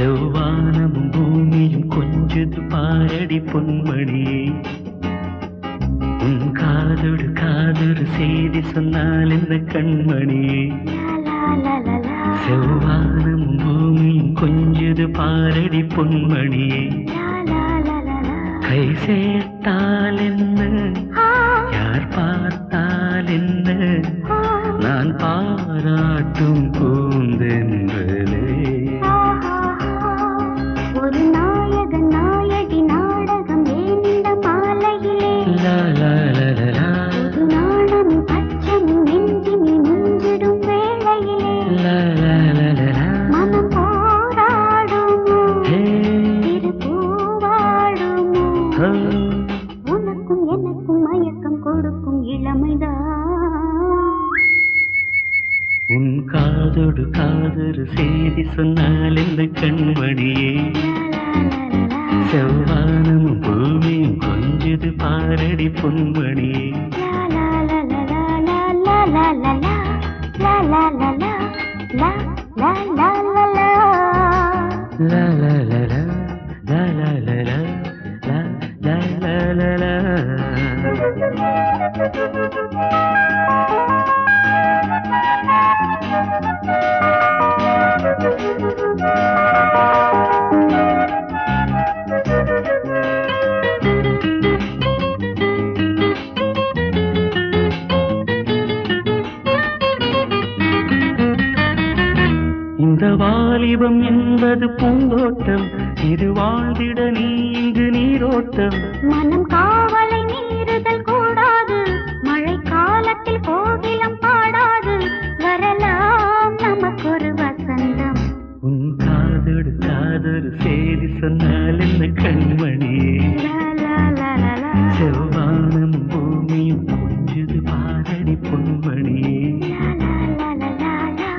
செவ்வானமும் பூமியும் கொஞ்சது பாரடி பொன்மணியே உன் காதோடு காதொரு செய்தி சொன்னால் என்ன கண்மணியே செவ்வானமும் பூமியும் கொஞ்சது பாரடி பொன்மணியே கை சேர்த்தால் என்ன யார் பார்த்தால் என்ன நான் பாராட்டும் பூந்தென்றலே ஒரு நாயகன் நாயகி நாடகம் ஏன் இந்த மாலையிலே லா லா லா லா லா. புது நாணமும் அச்சமும் நெஞ்சினில் நின்றிடும் வேளையிலே லா லா லா லா லா. மனம் போராடுமோ ஹே, திரு பூவாடுமோ ஹோ. உனக்கும் எனக்கும் மயக்கம் கொடுக்கும் இளமைதான் உன் காதோடு காதொரு செய்தி சொன்னால் இந்த கண்மணியே செவ்வானமும் பூமியும் கொஞ்சது பாரடி பொன்மணியே லா லா லா லா லா லா லா லா லா லா லா லா லா இந்த வாலிபம் என்பது பூந்தோட்டம் இது வாழ்ந்திட நீ இங்கு நீரோட்டம் மனம் காவலை மீறுதல் கூடாது மழை காலத்தில் கோகிலம் பாடாது வரலாம் நமக்கொரு வசந்தம் உன் காதோடு காதொரு செய்தி சொன்னால் என்ன கண்மணியே லா, லா, லா, லா, லா. செவ்வானம் பூமியும் கொஞ்சது பாரடி பொன்மணியே லா, லா, லா, லா, லா.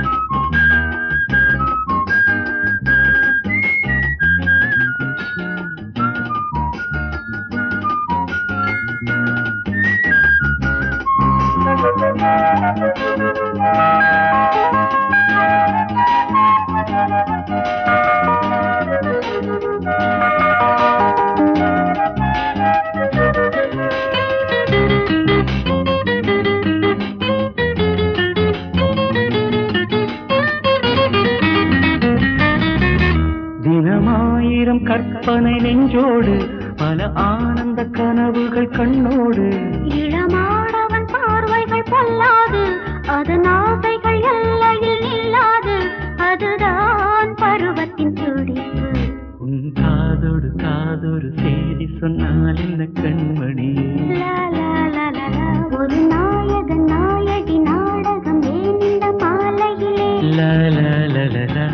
தினமாயிரம் கற்பனை நெஞ்சோடு பல ஆனந்த கனவுகள் கண்ணோடு இளமாடவன் பார்வைகள் பொல்லாது அதன் ஆசைகள் எல்லையில் நில்லாது அதுதான் பருவத்தின் துடிப்பு உன் காதோடு காதொரு செய்தி சொன்னால் என்ன கண்மணியே லா, லா, லா, லா, லா. ஒரு நாயகன் நாயகி நாடகம் ஏன் இந்த மாலையிலே லா லா லா லா லா